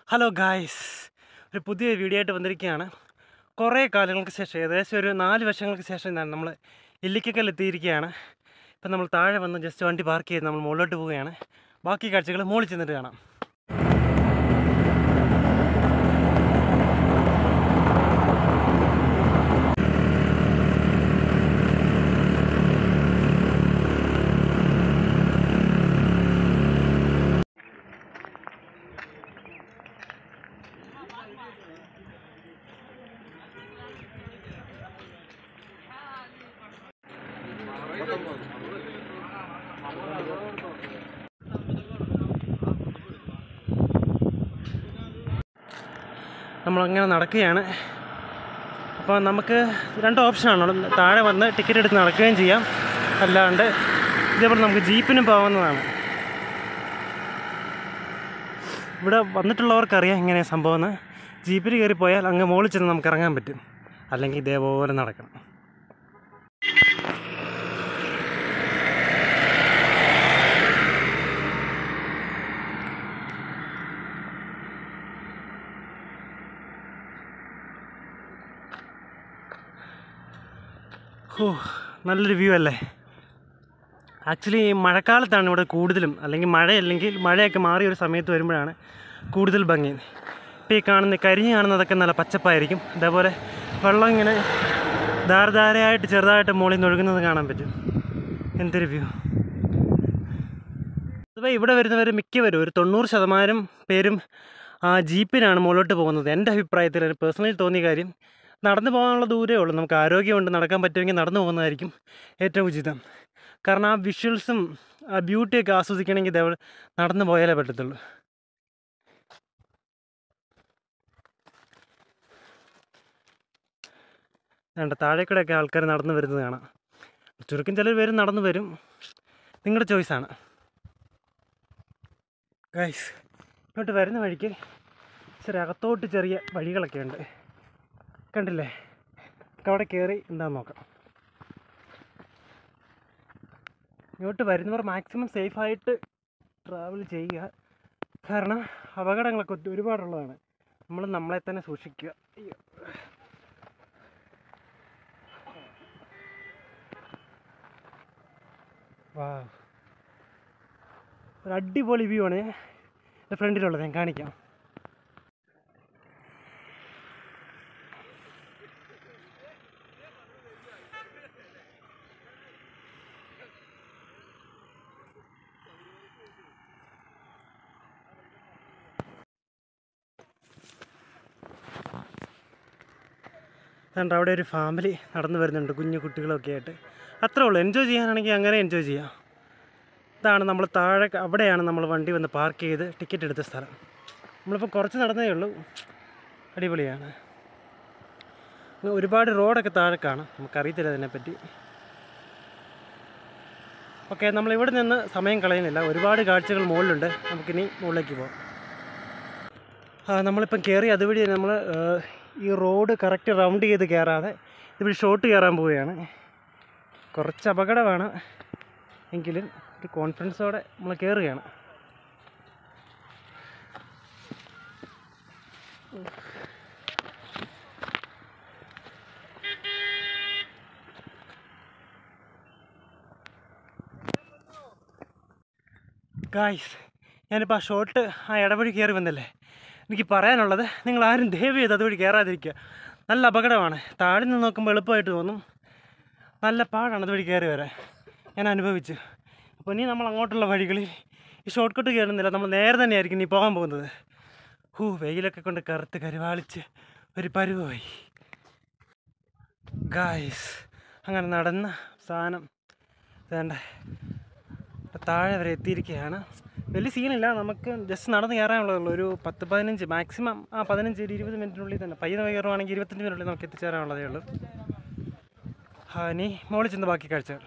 Hello guys ഒരു പുതിയ video ആയിട്ട് വന്നിരിക്കുകയാണ് കുറേ കാലങ്ങൾക്ക് ശേഷം ഏകദേശം ഒരു നാല് വർഷങ്ങൾക്ക് ശേഷം ഞാൻ നമ്മൾ ഇല്ലിക്കക്കൽ എത്തിയിരിക്കുകയാണ് ഇപ്പം നമ്മൾ താഴെ വന്ന് ജസ്റ്റ് വണ്ടി പാർക്ക് ചെയ്ത് നമ്മൾ മുകളിലോട്ട് പോവുകയാണ് ബാക്കി കാഴ്ചകൾ മുകളിൽ ചെന്നിട്ട് കാണാം നമ്മളങ്ങനെ നടക്കുകയാണ് അപ്പോൾ നമുക്ക് രണ്ട് ഓപ്ഷനാണ് താഴെ വന്ന് ടിക്കറ്റ് എടുത്ത് നടക്കുകയും ചെയ്യാം അല്ലാണ്ട് ഇതേപോലെ നമുക്ക് ജീപ്പിനും പോകാവുന്നതാണ് ഇവിടെ വന്നിട്ടുള്ളവർക്കറിയാം എങ്ങനെയാണ് സംഭവം എന്ന് ജീപ്പിൽ കയറി പോയാൽ അങ്ങ് മുകളിൽ ചെന്ന് നമുക്ക് ഇറങ്ങാൻ പറ്റും അല്ലെങ്കിൽ ഇതേപോലെ നടക്കണം ഓ നല്ലൊരു വ്യൂ അല്ലേ ആക്ച്വലി മഴക്കാലത്താണ് ഇവിടെ കൂടുതലും അല്ലെങ്കിൽ മഴയല്ലെങ്കിൽ മഴയൊക്കെ മാറിയ ഒരു സമയത്ത് വരുമ്പോഴാണ് കൂടുതൽ ഭംഗി ഇപ്പോൾ ഈ കാണുന്ന കരിഞ്ഞ് കാണുന്നതൊക്കെ നല്ല പച്ചപ്പായിരിക്കും അതേപോലെ വെള്ളം ഇങ്ങനെ ധാരധാരയായിട്ട് ചെറുതായിട്ട് മുകളിൽ നിന്ന് ഒഴുകുന്നത് കാണാൻ പറ്റും എന്തൊരു വ്യൂ അതുപോലെ ഇവിടെ വരുന്നവർ മിക്കവരും ഒരു തൊണ്ണൂറ് ശതമാനം പേരും ആ ജീപ്പിനാണ് മുകളിലോട്ട് പോകുന്നത് എൻ്റെ അഭിപ്രായത്തിൽ ഒരു പേഴ്സണലി തോന്നിയ കാര്യം നടന്നു പോകാനുള്ള ദൂരമേ ഉള്ളൂ നമുക്ക് ആരോഗ്യമുണ്ട് നടക്കാൻ പറ്റുമെങ്കിൽ നടന്നു പോകുന്നതായിരിക്കും ഏറ്റവും ഉചിതം കാരണം ആ വിഷ്വൽസും ആ ബ്യൂട്ടിയൊക്കെ ആസ്വദിക്കണമെങ്കിൽ ഇതേപോലെ നടന്നു പോയാലേ പറ്റത്തുള്ളൂ വേണ്ട താഴേക്കൂടെയൊക്കെ ആൾക്കാർ നടന്നു വരുന്നത് കാണാം ചുരുക്കം ചിലർ പേരും നടന്നു വരും നിങ്ങളുടെ ചോയ്സാണ് ഗൈസ് ഇങ്ങോട്ട് വരുന്ന വഴിക്ക് ചെറിയ അകത്തോട്ട് ചെറിയ വഴികളൊക്കെ ഉണ്ട് കണ്ടില്ലേ നമുക്ക് അവിടെ കയറി എന്താന്ന് നോക്കാം ഇങ്ങോട്ട് വരുന്നവർ മാക്സിമം സേഫായിട്ട് ട്രാവൽ ചെയ്യുക കാരണം അപകടങ്ങളൊക്കെ ഒത്തിരി ഒരുപാടുള്ളതാണ് നമ്മൾ നമ്മളെ തന്നെ സൂക്ഷിക്കുക അയ്യോ. വാ ഒരു അടിപൊളി വ്യൂ ആണ് എൻ്റെ ഫ്രണ്ടിലുള്ളത് ഞാൻ കാണിക്കാം അതുകൊണ്ട് അവിടെ ഒരു ഫാമിലി നടന്നു വരുന്നുണ്ട് കുഞ്ഞു കുട്ടികളൊക്കെ ആയിട്ട് അത്രേ ഉള്ളൂ എൻജോയ് ചെയ്യാനാണെങ്കിൽ അങ്ങനെ എൻജോയ് ചെയ്യാം ഇതാണ് നമ്മൾ താഴെ അവിടെയാണ് നമ്മൾ വണ്ടി വന്ന് പാർക്ക് ചെയ്ത് ടിക്കറ്റ് എടുത്ത സ്ഥലം നമ്മളിപ്പോൾ കുറച്ച് നടന്നേ ഉള്ളൂ അടിപൊളിയാണ് ഇങ്ങ് ഒരുപാട് റോഡൊക്കെ താഴെ കാണാം നമുക്കറിയത്തില്ല അതിനെപ്പറ്റി ഓക്കെ നമ്മൾ ഇവിടെ നിന്ന് സമയം കളയുന്നില്ല ഒരുപാട് കാഴ്ചകൾ മുകളിലുണ്ട് നമുക്കിനി മുകളിലേക്ക് പോകാം ആ നമ്മളിപ്പം കയറി അതുവഴി നമ്മൾ ഈ റോഡ് കറക്റ്റ് റൗണ്ട് ചെയ്ത് കയറാതെ ഇതുവഴി ഷോട്ട് കയറാൻ പോവുകയാണ് കുറച്ച് അപകടമാണ് എങ്കിലും ഒരു കോൺഫിഡൻസോടെ നമ്മൾ കയറുകയാണ് ഗായ്സ് ഞാനിപ്പോൾ ആ ഷോട്ട് ആ ഇടവഴി കയറി വന്നല്ലേ എനിക്ക് പറയാനുള്ളത് നിങ്ങൾ ആരും ദയവ് ചെയ്ത് അതുവഴി കയറാതിരിക്കുക നല്ല അപകടമാണ് താഴെ നിന്ന് നോക്കുമ്പോൾ എളുപ്പമായിട്ട് തോന്നും നല്ല പാടാണ് അതുവഴി കയറി വരാൻ ഞാൻ അനുഭവിച്ചു അപ്പോൾ ഇനി നമ്മൾ അങ്ങോട്ടുള്ള വഴികളിൽ ഈ ഷോർട്ട് കട്ട് കയറുന്നില്ല നമ്മൾ നേരെ തന്നെയായിരിക്കും ഇനി പോകാൻ പോകുന്നത് ഹൂ വെയിലൊക്കെ കൊണ്ട് കറുത്ത് കരുവാളിച്ച് ഒരു പരുവായി ഗായ്സ് അങ്ങനെ നടന്ന സാധനം വേണ്ട താഴെ വരെ എത്തിയിരിക്കുകയാണ് വലിയ സീനില്ല നമുക്ക് ജസ്റ്റ് നടന്ന് കയറാനുള്ളതുള്ളൂ ഒരു പത്ത് പതിനഞ്ച് മാക്സിമം ആ പതിനഞ്ച് ഒരു ഇരുപത് മിനിറ്റിനുള്ളിൽ തന്നെ പയ്യെ കയറുവാണെങ്കിൽ ഇരുപത്തഞ്ച് മിനിറ്റിനുള്ളിൽ നമുക്ക് എത്തിച്ചേരാനുള്ളതേ ഉള്ളൂ ആ ഇനി മോളിൽ ചെന്ന് ബാക്കി കാഴ്ചകൾ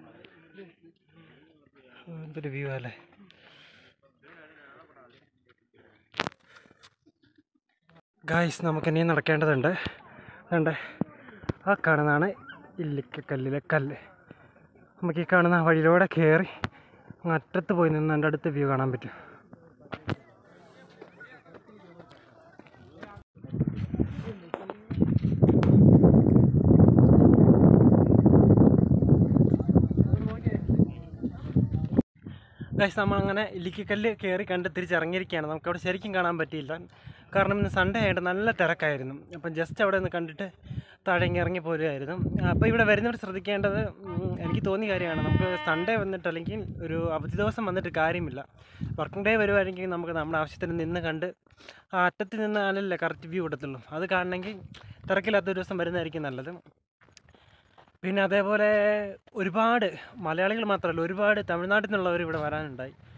എന്തൊരു വ്യൂ അല്ലേ ഗായ്സ് നമുക്ക് ഇനിയും നടക്കേണ്ടതുണ്ട് അതുകൊണ്ട് ആ കാണുന്നതാണ് ഇല്ലിക്കക്കല്ലിലെ കല്ല് നമുക്ക് ഈ കാണുന്ന വഴിയിലൂടെ കയറി അങ്ങ് അറ്റത്ത് പോയി നിന്ന് എൻ്റെ അടുത്ത് വ്യൂ കാണാൻ പറ്റും ഗൈസ് നമ്മളങ്ങനെ ഇല്ലിക്കക്കല്ല് കയറി കണ്ട് തിരിച്ചിറങ്ങിയിരിക്കുകയാണ് നമുക്കവിടെ ശരിക്കും കാണാൻ പറ്റിയില്ല കാരണം ഇന്ന് സൺഡേ ആയിട്ട് നല്ല തിരക്കായിരുന്നു അപ്പം ജസ്റ്റ് അവിടെ നിന്ന് കണ്ടിട്ട് താഴെ ഇങ്ങ് ഇറങ്ങി പോരുമായിരുന്നു അപ്പോൾ ഇവിടെ വരുന്നവർ ശ്രദ്ധിക്കേണ്ടത് ഉം, എനിക്ക് തോന്നിയ കാര്യമാണ് നമുക്ക് സൺഡേ വന്നിട്ട് അല്ലെങ്കിൽ ഒരു അവധി ദിവസം വന്നിട്ട് കാര്യമില്ല വർക്കിംഗ് ഡേ വരുമായിരുന്നെങ്കിൽ നമുക്ക് നമ്മുടെ ആവശ്യത്തിന് നിന്ന് കണ്ട് ആ അറ്റത്ത് നിന്നാലല്ലേ കറക്റ്റ് വ്യൂ കിട്ടത്തുള്ളൂ അത് കാണണമെങ്കിൽ തിരക്കില്ലാത്ത ഒരു ദിവസം വരുന്നതായിരിക്കും നല്ലത് പിന്നെ അതേപോലെ ഒരുപാട് മലയാളികൾ മാത്രമല്ല ഒരുപാട് തമിഴ്നാട്ടിൽ നിന്നുള്ളവർ ഇവിടെ വരാനുണ്ടായി